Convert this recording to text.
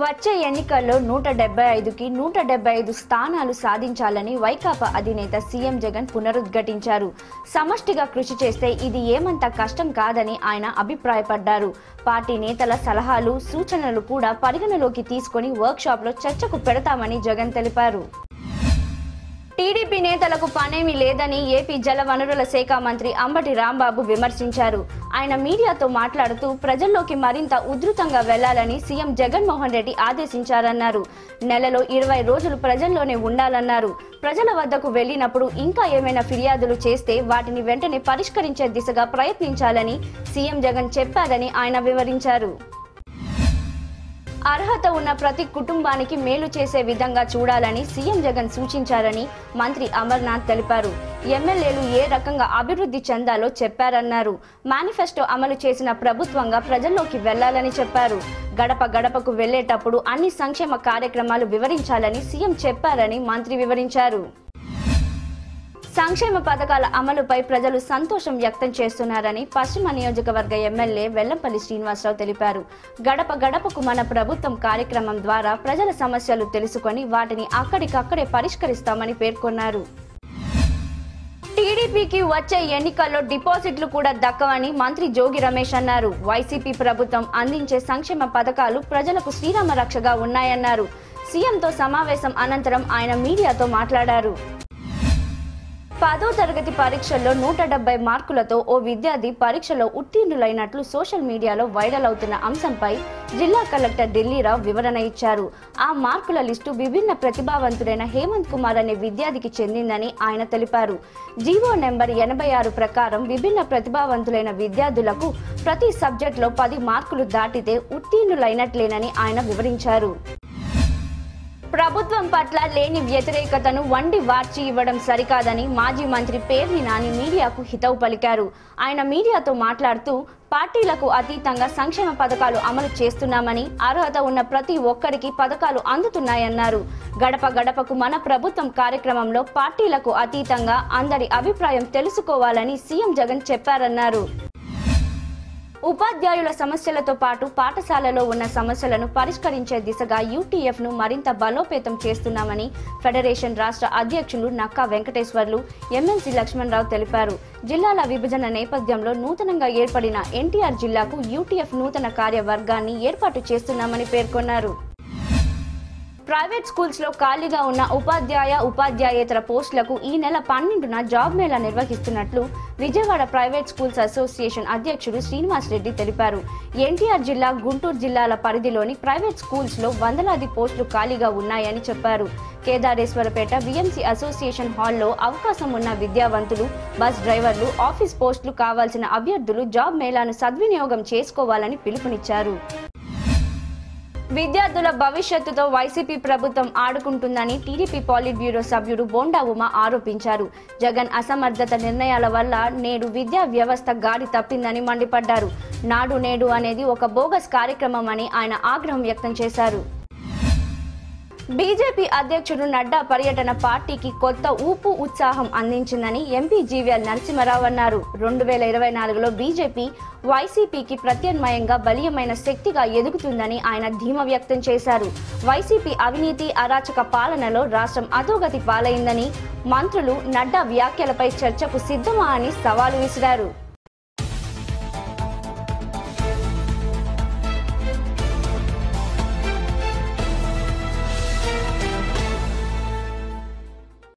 వచ్చే ఎన్నికల్లో నూట డెబ్బై ఐదుకి నూట డెబ్బై ఐదు స్థానాలు సాధించాలని వైకాపా అధినేత సీఎం జగన్ పునరుద్ఘాటించారు సమష్టిగా కృషి చేస్తే ఇది ఏమంత కష్టం కాదని ఆయన అభిప్రాయపడ్డారు పార్టీ నేతల సలహాలు సూచనలు కూడా పరిగణలోకి తీసుకొని వర్క్షాప్లో చర్చకు పెడతామని జగన్ తెలిపారు టీడీపీ నేతలకు పనేమీ లేదని ఏపీ జల వనరుల శాఖ మంత్రి అంబటి రాంబాబు విమర్శించారు ఆయన మీడియాతో మాట్లాడుతూ ప్రజల్లోకి మరింత ఉధృతంగా వెళ్లాలని సీఎం జగన్మోహన్ రెడ్డి ఆదేశించారన్నారు నెలలో ఇరవై రోజులు ప్రజల్లోనే ఉండాలన్నారు ప్రజల వద్దకు వెళ్లినప్పుడు ఇంకా ఏమైనా ఫిర్యాదులు చేస్తే వాటిని వెంటనే పరిష్కరించే దిశగా ప్రయత్నించాలని సీఎం జగన్ చెప్పారని ఆయన వివరించారు అర్హత ఉన్న ప్రతి కుటుంబానికి మేలు చేసే విధంగా చూడాలని సీఎం జగన్ సూచించారని మంత్రి అమర్నాథ్ తెలిపారు ఎమ్మెల్యేలు ఏ రకంగా అభివృద్ధి చెందాలో చెప్పారన్నారు మేనిఫెస్టో అమలు చేసిన ప్రభుత్వంగా ప్రజల్లోకి వెళ్లాలని చెప్పారు గడప గడపకు వెళ్లేటప్పుడు అన్ని సంక్షేమ కార్యక్రమాలు వివరించాలని సీఎం చెప్పారని మంత్రి వివరించారు సంక్షేమ పథకాల అమలుపై ప్రజలు సంతోషం వ్యక్తం చేస్తున్నారని పశ్చిమ నియోజకవర్గ ఎమ్మెల్యే వెల్లంపల్లి శ్రీనివాసరావు తెలిపారు గడప గడపకు మన ప్రభుత్వం కార్యక్రమం ద్వారా ప్రజల సమస్యలు తెలుసుకొని వాటిని అక్కడికక్కడే పరిష్కరిస్తామని పేర్కొన్నారు టీడీపీకి వచ్చే ఎన్నికల్లో డిపాజిట్లు కూడా దక్కవని మంత్రి జోగి రమేష్ అన్నారు వైసీపీ ప్రభుత్వం అందించే సంక్షేమ పథకాలు ప్రజలకు శ్రీరామ రక్షగా ఉన్నాయన్నారు సీఎంతో సమావేశం అనంతరం ఆయన మీడియాతో మాట్లాడారు పదో తరగతి పరీక్షల్లో నూట డెబ్బై మార్కులతో ఓ విద్యార్థి పరీక్షలో ఉత్తీర్ణులైనట్లు సోషల్ మీడియాలో వైరల్ అవుతున్న అంశంపై జిల్లా కలెక్టర్ ఢిల్లీరావు వివరణ ఇచ్చారు ఆ మార్కుల లిస్టు విభిన్న ప్రతిభావంతుడైన హేమంత్ కుమార్ అనే విద్యార్థికి చెందిందని ఆయన తెలిపారు జీవో నెంబర్ ఎనభై ఆరు ప్రకారం విభిన్న ప్రతిభావంతులైన విద్యార్థులకు ప్రతి సబ్జెక్టులో పది మార్కులు దాటితే ఉత్తీర్ణులైనట్లేనని ఆయన వివరించారు ప్రభుత్వం పట్ల లేని వ్యతిరేకతను వండి వార్చి ఇవ్వడం సరికాదని మాజీ మంత్రి పేర్ని నాని మీడియాకు హితవు పలికారు ఆయన మీడియాతో మాట్లాడుతూ పార్టీలకు అతీతంగా సంక్షేమ పథకాలు అమలు చేస్తున్నామని అర్హత ఉన్న ప్రతి ఒక్కరికి పథకాలు అందుతున్నాయన్నారు గడప గడపకు మన ప్రభుత్వం కార్యక్రమంలో పార్టీలకు అతీతంగా అందరి అభిప్రాయం తెలుసుకోవాలని సీఎం జగన్ చెప్పారన్నారు ఉపాధ్యాయుల సమస్యలతో పాటు పాఠశాలలో ఉన్న సమస్యలను పరిష్కరించే దిశగా యూటీఎఫ్ ను మరింత బలోపేతం చేస్తున్నామని ఫెడరేషన్ రాష్ట్ర అధ్యక్షులు నక్కా వెంకటేశ్వర్లు ఎమ్మెల్సీ లక్ష్మణరావు తెలిపారు జిల్లాల విభజన నేపథ్యంలో నూతనంగా ఏర్పడిన ఎన్టీఆర్ జిల్లాకు యూటీఎఫ్ నూతన కార్యవర్గాన్ని ఏర్పాటు చేస్తున్నామని పేర్కొన్నారు ప్రైవేట్ స్కూల్స్ లో ఖాళీగా ఉన్న ఉపాధ్యాయ ఉపాధ్యాయేతర పోస్టులకు ఈ నెల పన్నెండున జాబ్ మేళా నిర్వహిస్తున్నట్లు విజయవాడ ప్రైవేట్ స్కూల్స్ అసోసియేషన్ అధ్యక్షుడు శ్రీనివాస్ రెడ్డి తెలిపారు ఎన్టీఆర్ జిల్లా గుంటూరు జిల్లాల పరిధిలోని ప్రైవేట్ స్కూల్స్ లో వందలాది పోస్టులు ఖాళీగా ఉన్నాయని చెప్పారు కేదారేశ్వరపేట విఎంసీ అసోసియేషన్ హాల్లో అవకాశం ఉన్న విద్యావంతులు బస్ డ్రైవర్లు ఆఫీస్ పోస్టులు కావాల్సిన అభ్యర్థులు జాబ్ మేళాను సద్వినియోగం చేసుకోవాలని పిలుపునిచ్చారు విద్యార్థుల భవిష్యత్తుతో వైసీపీ ప్రభుత్వం ఆడుకుంటుందని టీడీపీ పాలిట్ బ్యూరో సభ్యుడు బోండా ఉమ ఆరోపించారు జగన్ అసమర్థత నిర్ణయాల వల్ల నేడు విద్యా వ్యవస్థ గాడి తప్పిందని మండిపడ్డారు నాడు నేడు అనేది ఒక బోగస్ కార్యక్రమం అని ఆయన ఆగ్రహం వ్యక్తం చేశారు బీజేపీ అధ్యక్షుడు నడ్డా పర్యటన పార్టీకి కొత్త ఊపు ఉత్సాహం అందించిందని ఎంపీ జీవీఎల్ నరసింహారావు అన్నారు రెండు వేల ఇరవై నాలుగులో బీజేపీ వైసీపీకి ప్రత్యామ్నాయంగా బలీయమైన శక్తిగా ఎదుగుతుందని ఆయన ధీమా వ్యక్తం చేశారు వైసీపీ అవినీతి అరాచక పాలనలో రాష్ట్రం అధోగతి పాలైందని మంత్రులు నడ్డా వ్యాఖ్యలపై చర్చకు సిద్ధమా అని సవాలు విసిరారు